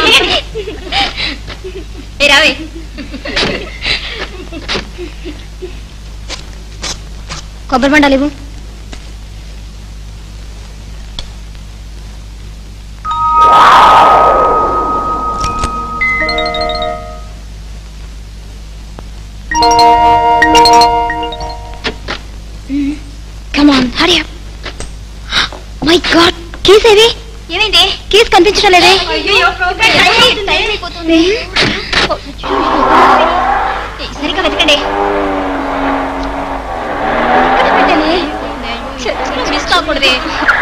ఏ రావే కొబ్బరి బండాలు ఇవ్వు come on hurry up my god keys ఏవి ఏమైంది కీస్ కనిపించడం లేదే సరిగ్గా వెతకండి ఎక్కడ పెట్టానే మిస్ కాకూడదే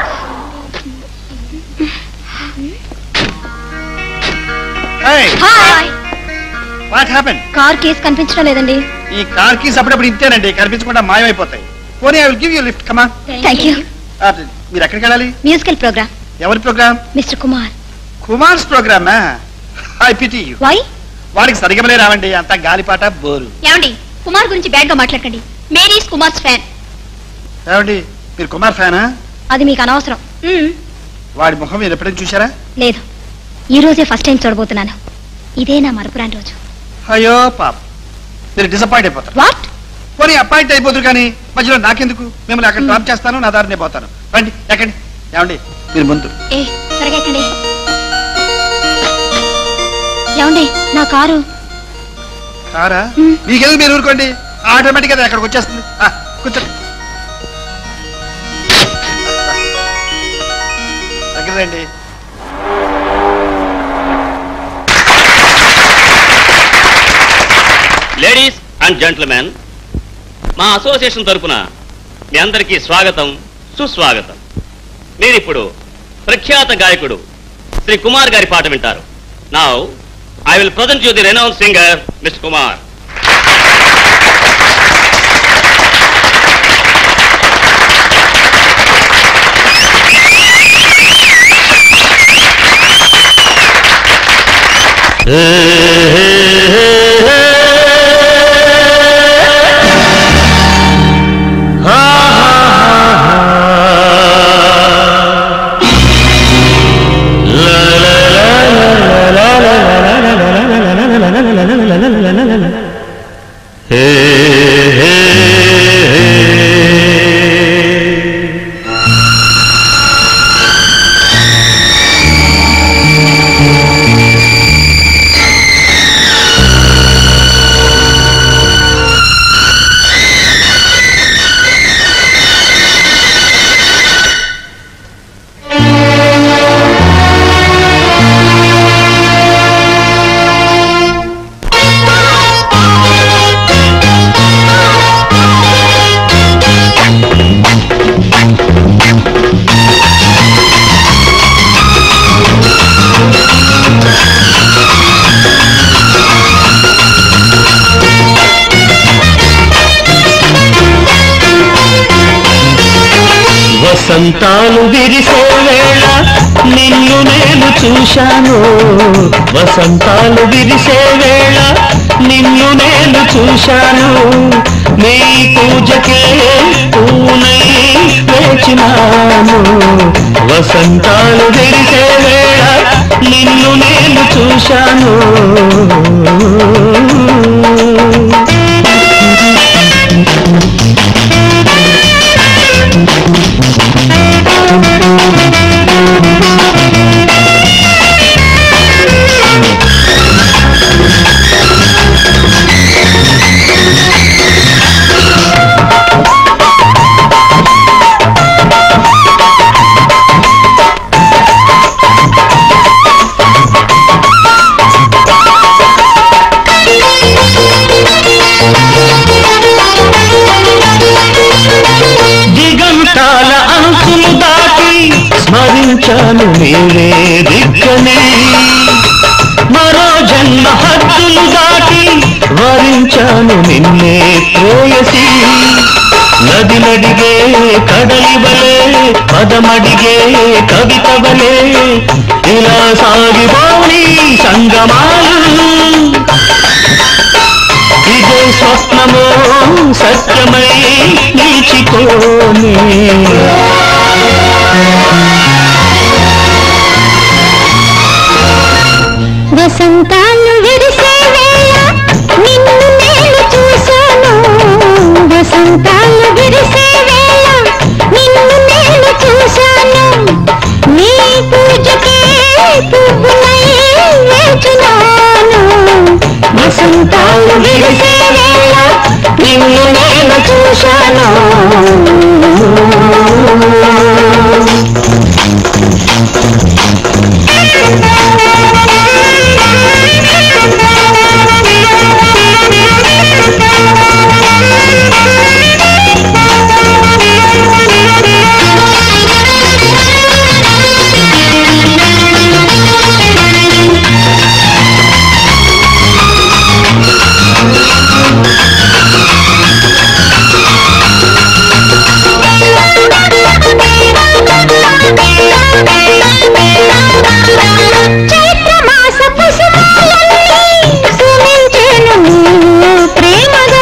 hi what happen car keys కనిపించడం లేదండి ఈ కార్ కీస్ అప్పుడప్పుడు ఇంతేనండి కనిపించకుండా మాయమైపోతాయి పోనీ I will give you lift కమా థ్యాంక్ యూ మీరు ఎక్కడికి వెళ్ళాలి మ్యూజికల్ ప్రోగ్రామ్ ఎవరి ప్రోగ్రామ్ మిస్టర్ కుమార్ కుమార్స్ ప్రోగ్రామా ఐ పిటి యూ వై వాడికి సరిగమలే రావండి అంత గాలిపాట బోరు ఏమండి కుమార్ గురించి బ్యాడ్ గా మాట్లాడకండి మేరీస్ కుమార్స్ ఫ్యాన్ ఏమండి మీరు కుమార్ ఫ్యానా అది మీకు అనవసరం వాడి ముఖం మీరు ఎప్పుడైనా చూసారా లేదు ఈ రోజే ఫస్ట్ టైం చూడబోతున్నాను ఇదే నా మరపురాని రోజు అయ్యో పాప మీరు డిసప్పాయింట్ అయిపోతారు వాట్ పోనీ అపాయింట్ అయిపోతారు కానీ మధ్యలో నాకెందుకు మిమ్మల్ని అక్కడ డ్రాప్ చేస్తాను నా దారినే పోతాను రండి ఎక్కండి ఏమండి మీరు ముందు ఏ త్వరగా ఎక్కండి ఏమండి నా కారు కారా మ్. మీకెందుకు మీరు ఊరుకోండి ఆటోమేటిక్ గా అక్కడికి వచ్చేస్తుంది ఆ, కూర్చోండి దగ్గర రండి లేడీస్ అండ్ జెంట్మెన్ మా అసోసియేషన్ తరపున మీ అందరికీ స్వాగతం సుస్వాగతం మీరిప్పుడు ప్రఖ్యాత గాయకుడు శ్రీ కుమార్ గారి పాట వింటారు now I will present you the renowned singer Mister Kumar వసంతాలు విరిసే వేళ నిన్ను నేను చూశాను వసంతాలు విరిసే వేళ నిన్ను నేను చూశాను నీ పూజకే పూనై వేచినాను వసంతాలు విరిసే వేళ నిన్ను నేను చూశాను దిగంతాల అంచులు దాటి స్మరించాను నీవే దిక్కని మరో జన్మ హద్దులు దాటి వరించాను నిన్నే ప్రేయసి నది నడిగే కడలి వలే పదమడిగే కవిత వలే ఇలా సాగిపోని సంగమాలు ఇదే స్వప్నమో సత్యమై నిలిచిపోనే చూశాను చైత్రమాస ప్రేమగా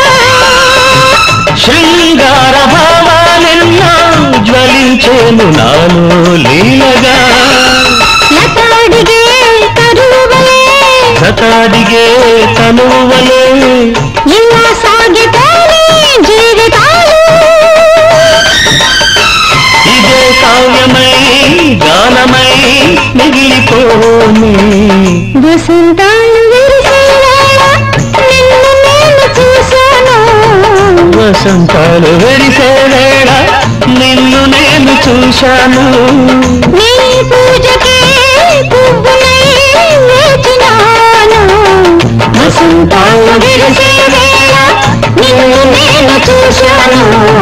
శృంగార భావాలెన్నో జ్వలించేను నాలో లీలగా లతాడిగే కరువలే గతాదిగే తనువలే ఇలా సాగిపోని జీవితాలు ఇదే కావ్యమై గానమై మిగిలిపోని వసంతాలు విరిసేలా నిన్ను నేను చూశాను వసంతాలు వెరిసే వేళ నిన్ను నేను చూశాను నీ పూజకే పువ్వులై వేచినాను వసంతాలు విరిసే వేళ నిన్ను నేను చూశాను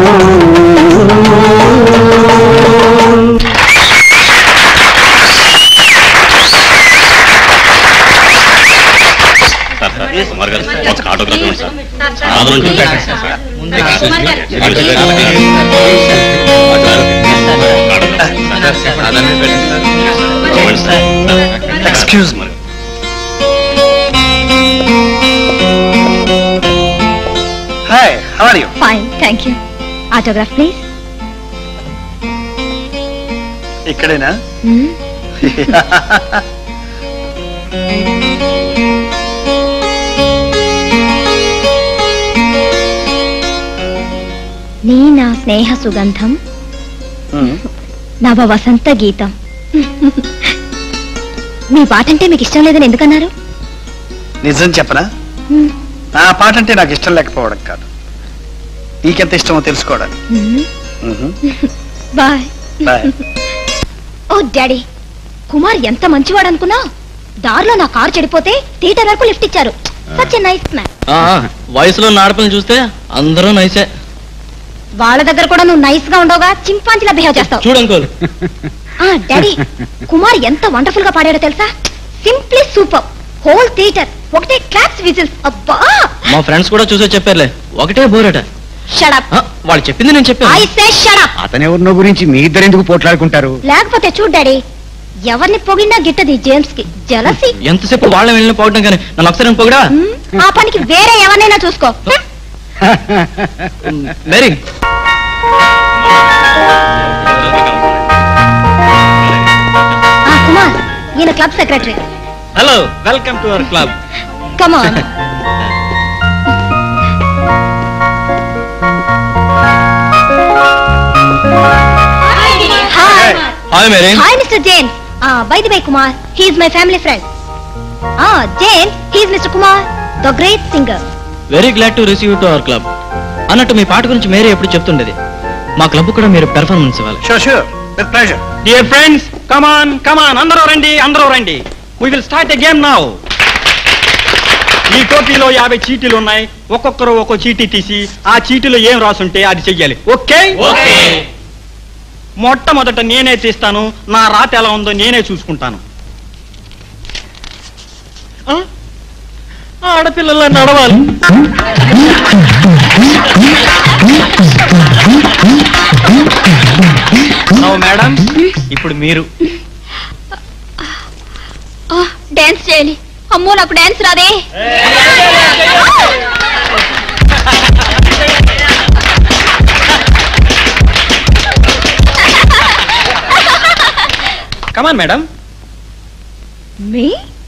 సార్ సార్ కుమార్ గారు ఒక ఆటోగ్రాఫ్ ఇవ్వండి సార్ చాలా నుంచి పెట్టండి సార్. ఇవ్వండి sir. Excuse me hi how are you fine thank you autograph please ఇక్కడేనా నీ నా స్నేహ సుగంధం నవ వసంత గీతం మీ పాట అంటే మీకు ఇష్టం లేదని ఎందుకన్నారు నిజం చెప్పనా నా పాట అంటే నాకు ఇష్టం లేకపోవడం కాదు నీకెంత ఇష్టమో తెలుసుకోవడానికి bye bye oh daddy Kumar ఎంత మంచివాడు అనుకున్నా దారిలో నా కారు చెడిపోతే థియేటర్ వరకు లిఫ్ట్ ఇచ్చారు సచ్ నైస్ మ్యాన్ ఆ, వయసులో ఉన్న ఆడపిల్లని చూస్తే అందరూ నైసే వాళ్ళ దగ్గర కూడా నువ్వు నైస్ గా ఉండవుగా చింపాంచిలా బిహేవ్ చేస్తావు చూడు అంకుల్ ఆ డాడీ కుమార్ ఎంత వండర్ఫుల్ గా పాడాడో తెలుసా సింప్లీ సూపర్ హోల్ థియేటర్ ఒకటే క్లాప్స్ విజిల్స్ అబ్బా మా ఫ్రెండ్స్ కూడా చూసే చెప్పారులే ఒకటే బోరట షడప్ ఆ, వాళ్ళు చెప్పింది నేను ఐ చెప్పాను సే షడప్ అతనెవరినో గురించి మీ ఇద్దరు ఎందుకు పోట్లాడుకుంటారు లేకపోతే చూడు డాడీ ఎవరిని పొగిడినా గిట్టది జేమ్స్ కి జలసి ఎంతసేపు వాళ్ళ వెళ్ళిన పోవటం కానీ నన్ను ఒకసారి పొగడా ఆ పనికి వేరే ఎవరినైనా చూసుకో మేరీ ఆ కుమార్ ఈయన club secretary hello welcome to our club come on hi hi Mary hi Mister James by the by Kumar he's my family friend ఆ James he's Mister Kumar the great singer very glad to receive to our club అన్నట్టు మీ పాట గురించి Mary ఎప్పుడు చెప్తుండేది మా club కూడా మీరు performance ఇవ్వాలి sure sure with pleasure dear friends come on come on అందరూ రండి అందరూ రండి we will start a game now ఈ టోపీలో యాభై చీటీలు ఉన్నాయి ఒక్కొక్కరు ఒక్కో చీటీ తీసి ఆ చీటీలో ఏం రాసుంటే అది చెయ్యాలి ఓకే మొట్టమొదట నేనే తీస్తాను నా రాత ఎలా ఉందో నేనే చూసుకుంటాను ఆ? ఆడపిల్లల నడవాలి మేడం ఇప్పుడు మీరు డాన్స్ చేయాలి అమ్మో నాకు డాన్స్ రాదే కమాన్ మేడం మీ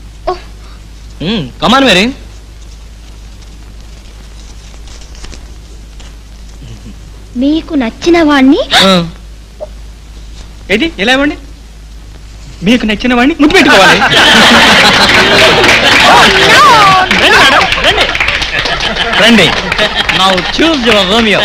కమాన్ మేరీ మీకు నచ్చిన వాణ్ణి ఏది ఎలా ఇవ్వండి మీకు నచ్చిన వాడిని ముద్దు పెట్టుకోవాలి రండి మేడం రండి రండి నౌ చూస్ యువర్ రోమియో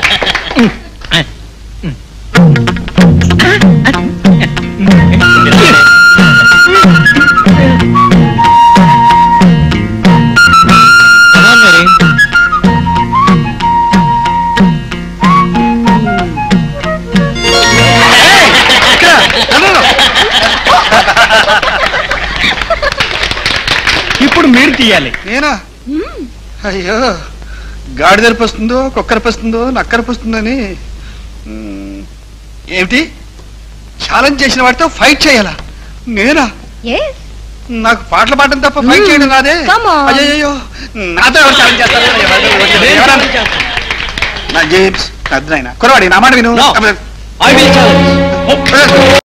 ఇప్పుడు మీరు తీయాలి నేనా అయ్యో గాడి తెరిపొస్తుందో కుక్కరిపొస్తుందో నక్కరిపొస్తుందని మ్మ్. ఏమిటి ఛాలెంజ్ చేసిన వాడితో ఫైట్ చేయాలా నేనా ఎస్ నాకు పాటలు పాడడం తప్ప ఫైట్ చేయడం రాదే come on. అయ్యో నాతో ఎవరు ఛాలెంజ్ చేస్తారు ఎవరన్నా? నా జేమ్స్ పెద్దనాయన కురవాడి నా మాట విను No. I will challenge.